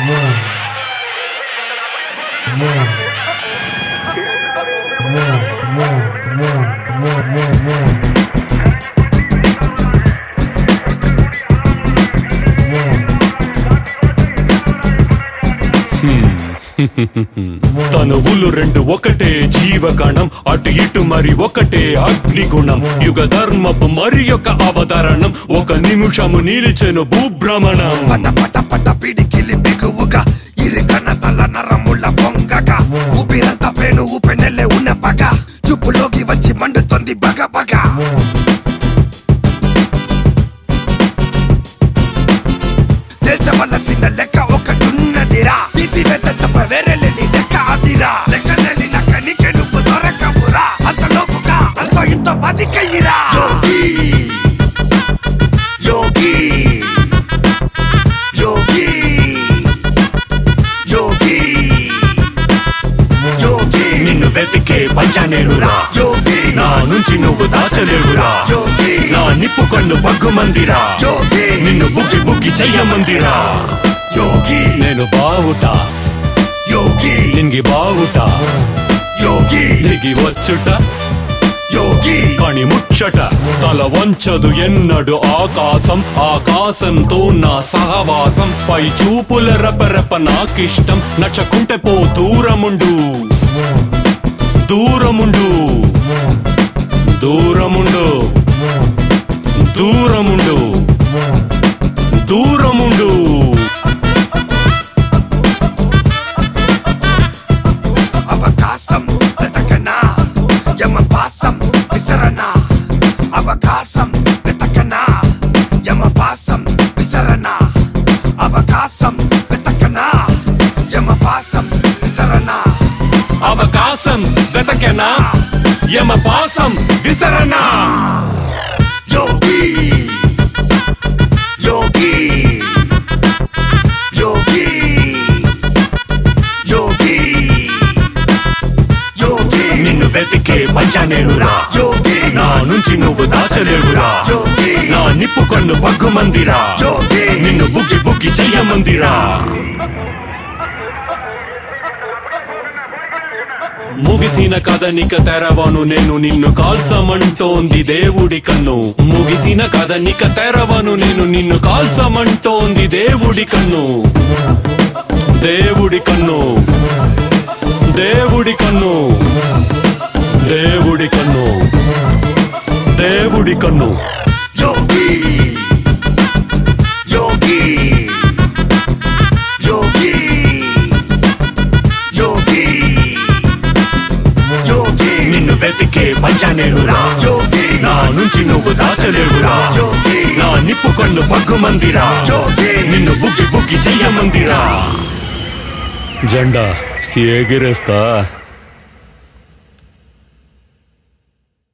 తనువులు రెండు ఒకటే జీవగణం అటు ఇటు మరి ఒకటే అగ్నిగుణం యుగ ధర్మపు మరి యొక్క అవతరణం ఒక నిమిషము నిలిచెను భూభ్రమణం పట పట పట పిడికిలి బిగువుగా ఇరుకన తల నరముల పొంగగా ఊపిరంత పేను ఊపెనెల్లే ఉన్న పగ చూపులోకి వచ్చి మండుతుంది బగ బగ తేల్చవలసిన లెక్క ఒకటున్నదిరా తీసివేత తప్ప వేరే లేని లెక్క అదిరా లెక్క తెలినక నీకే నువ్వు దొరకవురా అంతలోపుగా అంత ఇంత బతికయ్యిరా యోగి యోగి యోగి యోగి నిన్ను వెతికే పంచనేరురా యోగి నా నుంచి నువ్వు దాచలేవురా యోగి నా నిప్పు కన్ను బగ్గుమందిరా యోగి నిన్ను బుగ్గి బుగ్గి చెయ్యమందిరా యోగి నేను బావుట యోగి నింగి బావుట యోగి దిగి వచ్చుట యోగి కణి ముచ్చట తల వంచదు ఎన్నడు ఆకాశం ఆకాశంతో నా సహవాసం పై చూపుల రపరప నాకిష్టం నచ్చకుంటే పో దూరముండు దూరముండు దూరముండు దూరముండు దూరముండు అవకాశం వెతకనా యమ పాసం విసరనా అవకాశం వెతకనా యమ పాసం విసరనా అవకాశం వెతకనా యమ పాసం విసరనా అవకాశం వెతకెనా యమ పాసం విసరనా యోగి యోగి యోగి యోగి యోగి నిన్ను వెతికే పంచనేరురా యోగి నా నుంచి నువ్వు దాచలేవురా యోగి నా నిప్పు కన్ను బగ్గుమందిరా యోగి నిన్ను బుగ్గి బుగ్గి చెయ్యమందిరా ముగిసిన కథనిక తెరవను నేను నిన్ను కాల్సమంటోంది దేవుడి కన్ను ముగిసిన కథనిక తెరవను నేను నిన్ను కాల్సమంటోంది దేవుడి కన్ను దేవుడి కన్ను దేవుడి కన్ను దేవుడి కన్ను దేవుడి కన్ను యోగి యోగి యోగి యోగి యోగి నిన్ను వెతికే పంచనేరురా యోగి నా నుంచి నువ్వు దాచలేవురా యోగి నా నిప్పు కన్ను పగ్గుమందిరా యోగి నిన్ను బుగ్గి బుగ్గి చెయ్యమందిరా జెండా ఎగిరేస్తా